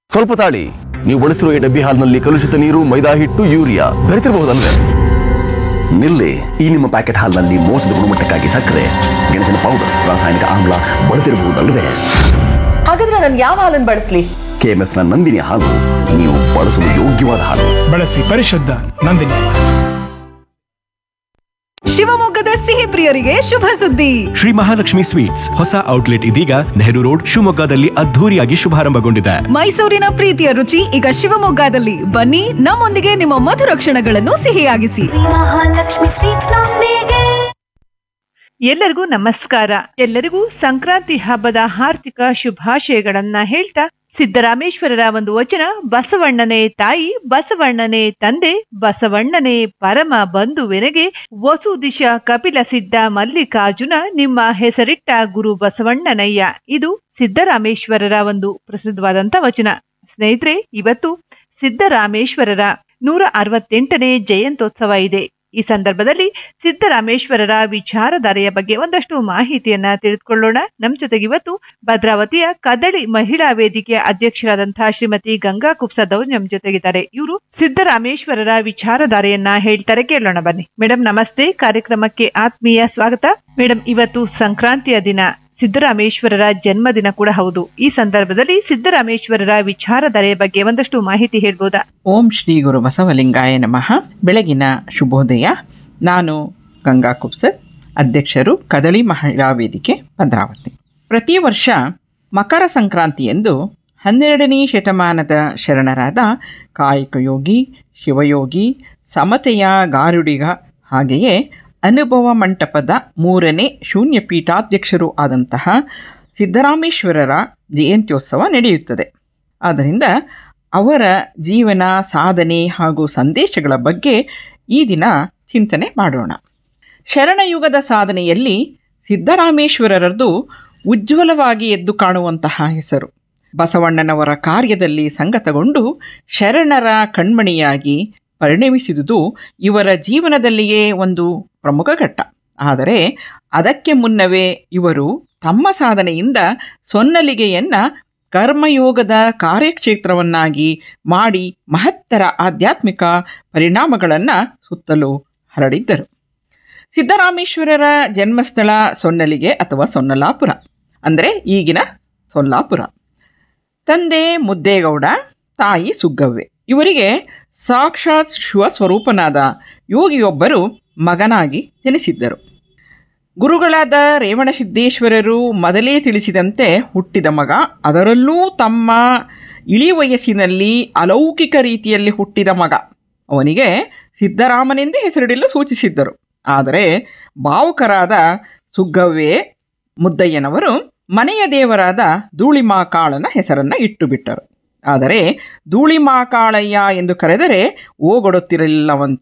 ಸ್ವಲ್ಪ ತಾಳಿ ನೀವು ಬಳಸಿರುವ ಈ ಡಬ್ಬಿ ಹಾಲ್ನಲ್ಲಿ ಕಲುಷಿತ ನೀರು ಮೈದಾ ಹಿಟ್ಟು ಯೂರಿಯಾ ಬೆರೆತಿರಬಹುದಲ್ವೇ ನಿಲ್ಲಿ ಈ ನಿಮ್ಮ ಪ್ಯಾಕೆಟ್ ಹಾಲ್ನಲ್ಲಿ ಮೋಸದ ಗುಣಮಟ್ಟಕ್ಕಾಗಿ ಸಕ್ಕರೆ ಗೆಣಸಿನ ಪೌಡರ್ ರಾಸಾಯನಿಕ ಆಮ್ಲ ಬಳಸಿರಬಹುದಲ್ವೇ ಹಾಗಾದ್ರೆ ನಾನು ಯಾವ ಹಾಲನ್ನು ಬಳಸ್ಲಿ ಕೆಎಂಎಫ್ ನ ನಂದಿನಿ ಹಾಲು ನೀವು ಬಳಸಲು ಯೋಗ್ಯವಾದ ಹಾಲು ಬಳಸಿ ಪರಿಶುದ್ಧ ನಂದಿನಿ ಶಿವಮೊಗ್ಗದ ಸಿಹಿ ಪ್ರಿಯರಿಗೆ ಶುಭ ಸುದ್ದಿ ಶ್ರೀ ಮಹಾಲಕ್ಷ್ಮಿ ಸ್ವೀಟ್ಸ್ ಹೊಸ ಔಟ್ಲೆಟ್ ಇದೀಗ ನೆಹರು ರೋಡ್ ಶಿವಮೊಗ್ಗದಲ್ಲಿ ಅದ್ಧೂರಿಯಾಗಿ ಶುಭಾರಂಭಗೊಂಡಿದೆ ಮೈಸೂರಿನ ಪ್ರೀತಿಯ ರುಚಿ ಈಗ ಶಿವಮೊಗ್ಗದಲ್ಲಿ ಬನ್ನಿ ನಮ್ಮೊಂದಿಗೆ ನಿಮ್ಮ ಮಧುರ ಕ್ಷಣಗಳನ್ನು ಸಿಹಿಯಾಗಿಸಿ ಮಹಾಲಕ್ಷ್ಮಿ ಸ್ವೀಟ್ಸ್ ನೊಂದಿಗೆ ಎಲ್ಲರಿಗೂ ನಮಸ್ಕಾರ ಎಲ್ಲರಿಗೂ ಸಂಕ್ರಾಂತಿ ಹಬ್ಬದ ಹಾರ್ದಿಕ ಶುಭಾಶಯಗಳನ್ನ ಹೇಳ್ತಾ ಸಿದ್ದರಾಮೇಶ್ವರರ ಒಂದು ವಚನ ಬಸವಣ್ಣನೇ ತಾಯಿ ಬಸವಣ್ಣನೇ ತಂದೆ ಬಸವಣ್ಣನೇ ಪರಮ ಬಂಧುವೆನಗೆ ವಸು ದಿಶ ಕಪಿಲ ಸಿದ್ಧ ಮಲ್ಲಿಕಾರ್ಜುನ ನಿಮ್ಮ ಹೆಸರಿಟ್ಟ ಗುರು ಬಸವಣ್ಣನಯ್ಯ ಇದು ಸಿದ್ದರಾಮೇಶ್ವರರ ಒಂದು ಪ್ರಸಿದ್ಧವಾದಂತ ವಚನ ಸ್ನೇಹಿತರೆ ಇವತ್ತು ಸಿದ್ದರಾಮೇಶ್ವರರ ನೂರ ಅರವತ್ತೆಂಟನೇ ಜಯಂತ್ಯೋತ್ಸವ ಇದೆ ಈ ಸಂದರ್ಭದಲ್ಲಿ ಸಿದ್ದರಾಮೇಶ್ವರರ ವಿಚಾರಧಾರೆಯ ಬಗ್ಗೆ ಒಂದಷ್ಟು ಮಾಹಿತಿಯನ್ನ ತಿಳಿದುಕೊಳ್ಳೋಣ ನಮ್ ಜೊತೆಗೆ ಇವತ್ತು ಭದ್ರಾವತಿಯ ಕದಳಿ ಮಹಿಳಾ ವೇದಿಕೆಯ ಅಧ್ಯಕ್ಷರಾದಂತಹ ಶ್ರೀಮತಿ ಗಂಗಾ ಕುಪ್ಸದವ್ರು ನಮ್ ಜೊತೆಗಿದ್ದಾರೆ ಇವರು ಸಿದ್ದರಾಮೇಶ್ವರರ ವಿಚಾರಧಾರೆಯನ್ನ ಹೇಳ್ತಾರೆ ಕೇಳೋಣ ಬನ್ನಿ ಮೇಡಮ್ ನಮಸ್ತೆ ಕಾರ್ಯಕ್ರಮಕ್ಕೆ ಆತ್ಮೀಯ ಸ್ವಾಗತ ಮೇಡಮ್ ಇವತ್ತು ಸಂಕ್ರಾಂತಿಯ ದಿನ ಸಿದ್ದರಾಮೇಶ್ವರರ ಜನ್ಮದಿನ ಕೂಡ ಹೌದು ಈ ಸಂದರ್ಭದಲ್ಲಿ ಸಿದ್ದರಾಮೇಶ್ವರರ ವಿಚಾರಧಾರೆಯ ಬಗ್ಗೆ ಒಂದಷ್ಟು ಮಾಹಿತಿ ಹೇಳ್ಬೋದಾ ಓಂ ಶ್ರೀ ಗುರು ಬಸವಲಿಂಗಾಯ ನಮಃ ಬೆಳಗಿನ ಶುಭೋದಯ ನಾನು ಗಂಗಾ ಕುಪ್ಸರ್ ಅಧ್ಯಕ್ಷರು ಕದಳಿ ಮಹಿಳಾ ವೇದಿಕೆ ಭದ್ರಾವತಿ ಪ್ರತಿ ವರ್ಷ ಮಕರ ಸಂಕ್ರಾಂತಿಯಂದು ಹನ್ನೆರಡನೇ ಶತಮಾನದ ಶರಣರಾದ ಕಾಯಕಯೋಗಿ ಶಿವಯೋಗಿ ಸಮತೆಯ ಗಾರುಡಿಗ ಹಾಗೆಯೇ ಅನುಭವ ಮಂಟಪದ ಮೂರನೇ ಶೂನ್ಯ ಪೀಠಾಧ್ಯಕ್ಷರು ಆದಂತಹ ಸಿದ್ದರಾಮೇಶ್ವರರ ಜಯಂತ್ಯೋತ್ಸವ ನಡೆಯುತ್ತದೆ ಆದ್ದರಿಂದ ಅವರ ಜೀವನ ಸಾಧನೆ ಹಾಗೂ ಸಂದೇಶಗಳ ಬಗ್ಗೆ ಈ ದಿನ ಚಿಂತನೆ ಮಾಡೋಣ ಶರಣಯುಗದ ಸಾಧನೆಯಲ್ಲಿ ಸಿದ್ದರಾಮೇಶ್ವರರದ್ದು ಉಜ್ವಲವಾಗಿ ಎದ್ದು ಕಾಣುವಂತಹ ಹೆಸರು ಬಸವಣ್ಣನವರ ಕಾರ್ಯದಲ್ಲಿ ಸಂಗತಗೊಂಡು ಶರಣರ ಕಣ್ಮಣಿಯಾಗಿ ಪರಿಣಮಿಸಿದುದು ಇವರ ಜೀವನದಲ್ಲಿಯೇ ಒಂದು ಪ್ರಮುಖ ಘಟ್ಟ ಆದರೆ ಅದಕ್ಕೆ ಮುನ್ನವೇ ಇವರು ತಮ್ಮ ಸಾಧನೆಯಿಂದ ಸೊನ್ನಲಿಗೆಯನ್ನ ಕರ್ಮಯೋಗದ ಕಾರ್ಯಕ್ಷೇತ್ರವನ್ನಾಗಿ ಮಾಡಿ ಮಹತ್ತರ ಆಧ್ಯಾತ್ಮಿಕ ಪರಿಣಾಮಗಳನ್ನು ಸುತ್ತಲೂ ಹರಡಿದ್ದರು ಸಿದ್ದರಾಮೇಶ್ವರರ ಜನ್ಮಸ್ಥಳ ಸೊನ್ನಲಿಗೆ ಅಥವಾ ಸೊನ್ನಲಾಪುರ ಅಂದರೆ ಈಗಿನ ಸೊಲ್ಲಾಪುರ ತಂದೆ ಮುದ್ದೇಗೌಡ ತಾಯಿ ಸುಗ್ಗವ್ವೆ ಇವರಿಗೆ ಸಾಕ್ಷಾತ್ ಶಿವಸ್ವರೂಪನಾದ ಯೋಗಿಯೊಬ್ಬರು ಮಗನಾಗಿ ಜನಿಸಿದ್ದರು ಗುರುಗಳಾದ ರೇವಣಸಿದ್ದೇಶ್ವರರು ಮೊದಲೇ ತಿಳಿಸಿದಂತೆ ಹುಟ್ಟಿದ ಮಗ ಅದರಲ್ಲೂ ತಮ್ಮ ಇಳಿ ವಯಸ್ಸಿನಲ್ಲಿ ಅಲೌಕಿಕ ರೀತಿಯಲ್ಲಿ ಹುಟ್ಟಿದ ಮಗ ಅವನಿಗೆ ಸಿದ್ದರಾಮನೆಂದೇ ಹೆಸರಿಡಲು ಸೂಚಿಸಿದ್ದರು ಆದರೆ ಭಾವುಕರಾದ ಸುಗ್ಗವ್ವೆ ಮುದ್ದಯ್ಯನವರು ಮನೆಯ ದೇವರಾದ ಧೂಳಿಮಾಕಾಳನ ಹೆಸರನ್ನು ಇಟ್ಟುಬಿಟ್ಟರು ಆದರೆ ಧೂಳಿಮಾಕಾಳಯ್ಯ ಎಂದು ಕರೆದರೆ ಓಗೊಡುತ್ತಿರಲಿಲ್ಲವಂತೆ